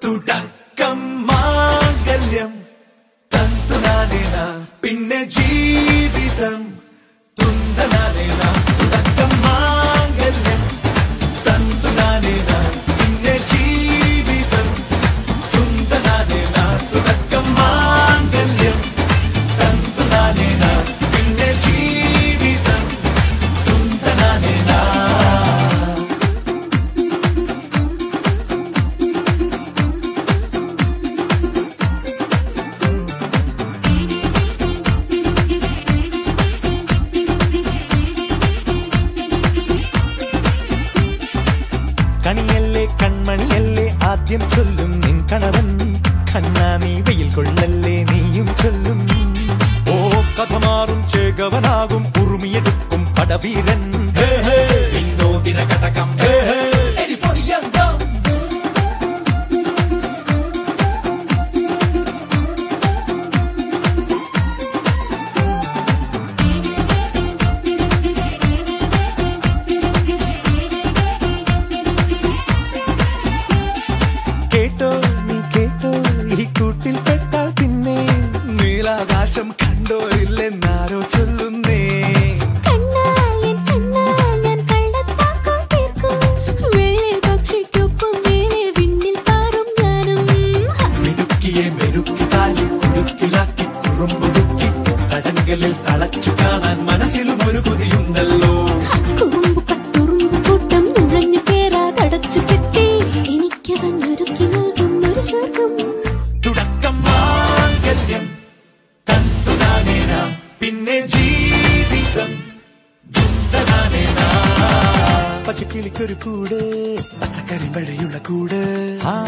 തുടക്കം മാംഗല്യം തന്തുനാനേന പിന്നെ ജീവിതം തുന്തനാനേന തുടക്കം മാംഗല്യം തന്തുനാനേന പിന്നെ ജീവിതം തുന്തനാനേന തുടക്കം മാംഗല്യം തന്തുനാനേന പിന്നെ ജീവിതം തുന്തനാനേന കണിയല്ലേ കൺമണിയല്ലേ ആദ്യം ചൊല്ലും നിൻ കണവൻ കണ്ണാമീ വെയിൽ കൊള്ളല്ലേ നീയും ചൊല്ലും ഓ കഥ മാറും ചേകവനാകും ഉറുമിയെടുക്കും പടവീരൻ ഹേ ഹേ വിനോദിന കടകം ഹേ ഹേ എരിപൊടിയന്തം കേട്ടോ നീ കേട്ടോ ഈ കൂട്ടിൽ പെട്ടാൽ പിന്നെ നീലാകാശം കണ്ടോരില്ലെന്നാരോ ചൊല്ലുന്നേ കണ്ണായൻ കണ്ണായൻ കള്ളത്താക്കം തീർക്കും വെള്ളിൽ പക്ഷിക്കൊപ്പം മേലെ വിണ്ണിൽ പാറും ഞാനും മിടുക്കിയെ മെരുക്കി താലി കുടുക്കിലാക്കി കുറുമ്പുതുക്കി തടങ്കലിൽ തളച്ചു കാണാൻ മനസ്സിലും ഒരു കൊതിയുണ്ടല്ലോ കുറുമ്പു കട്ടുറുമ്പു കൂട്ടം നുഴഞ്ഞു കേറാതടച്ചു കെട്ടി എനിക്കവഞ്ഞൊരുക്കി നൽകും ഒരു സ്വർഗം തുടക്കം മാംഗല്യം തന്തുനാനേന പിന്നെ ജീവിതം ദുന്തനാനേന പച്ചക്കിളിക്കൊരു കൂട് പച്ചക്കറി മഴയുള്ള കൂട് ആ